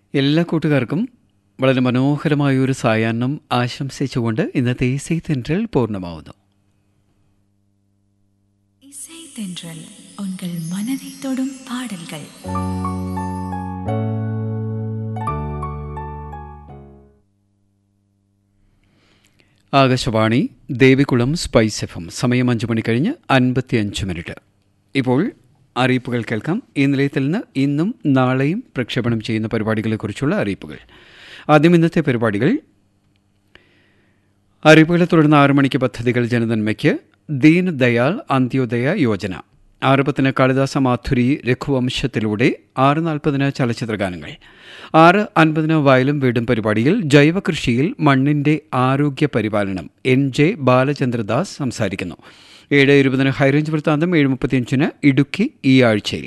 എല്ലാ കൂട്ടുകാർക്കും വളരെ മനോഹരമായ ഒരു സായാഹ്നം ആശംസിച്ചുകൊണ്ട് ഇന്നത്തെ ഈസി തെൻട്രൽ പൂർണ്ണമാവുന്നു இசை தென்றல் உங்கள் மனதை தொடும் பாடல்கள் Akashvani Devikulam spice F M സമയം അഞ്ച് മണി കഴിഞ്ഞ് അൻപത്തിയഞ്ച് മിനിറ്റ് ഇപ്പോൾ അറിയിപ്പുകൾ കേൾക്കാം ഈ നിലയത്തിൽ നിന്ന് ഇന്നും നാളെയും പ്രക്ഷേപണം ചെയ്യുന്ന പരിപാടികളെക്കുറിച്ചുള്ള അറിയിപ്പുകൾ ആദ്യം ഇന്നത്തെ പരിപാടികൾ അറിയിപ്പുകളെ തുടർന്ന് ആറു മണിക്ക് പദ്ധതികൾ ജനനന്മയ്ക്ക് ദീൻ ദയാൽ അന്ത്യോദയ യോജന ആറ് പത്തിന് കാളിദാസ മാധുരി രഘുവംശത്തിലൂടെ ആറ് നാൽപ്പതിന് ചലച്ചിത്രഗാനങ്ങൾ ആറ് അൻപതിന് വയലും വീടും പരിപാടിയിൽ ജൈവകൃഷിയിൽ മണ്ണിന്റെ ആരോഗ്യ പരിപാലനം എൻ ജെ ബാലചന്ദ്രദാസ് സംസാരിക്കുന്നു ഏഴ് ഇരുപതിന് ഹൈറേഞ്ച് വൃത്താന്തം ഏഴ് മുപ്പത്തിയഞ്ചിന് ഇടുക്കി ഈ ആഴ്ചയിൽ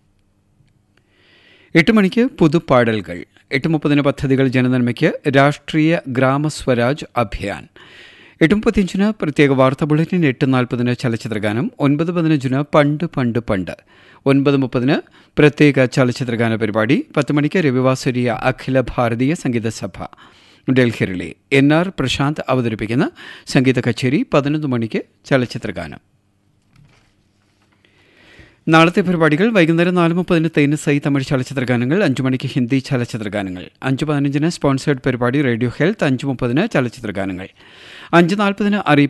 എട്ട് മണിക്ക് പുതുപ്പാടലുകൾ എട്ട് മുപ്പതിന് പദ്ധതികൾ ജനനന്മയ്ക്ക് രാഷ്ട്രീയ ഗ്രാമസ്വരാജ് അഭിയാൻ എട്ട് മുപ്പത്തിയഞ്ചിന് പ്രത്യേക വാർത്താ ബുള്ളറ്റിൻ എട്ട് നാൽപ്പതിന് ചലച്ചിത്രഗാനം ഒൻപത് പതിനഞ്ചിന് പണ്ട് പണ്ട് പണ്ട് ഒൻപത് മുപ്പതിന് പ്രത്യേക ചലച്ചിത്രഗാന പരിപാടി പത്ത് മണിക്ക് രവിവാസരിയ അഖില ഭാരതീയ സംഗീത സഭ ഡൽഹിയിലെ എൻ ആർ പ്രശാന്ത് അവതരിപ്പിക്കുന്ന സംഗീത കച്ചേരി പതിനൊന്ന് മണിക്ക് ചലച്ചിത്രഗാനം നാളത്തെ പരിപാടികൾ വൈകുന്നേരം നാല് മുപ്പതിന് തേന് സൈ തമിഴ് ചലച്ചിത്രഗാനങ്ങൾ അഞ്ചു മണിക്ക് ഹിന്ദി ചലച്ചിത്രഗാനങ്ങൾ അഞ്ച് പതിനഞ്ചിന് സ്പോൺസേഡ് പരിപാടി റേഡിയോ ഹെൽത്ത് അഞ്ച് മുപ്പതിന് ചലച്ചിത്രഗാനങ്ങൾ അഞ്ച് നാൽപ്പതിന് അറിയിപ്പ്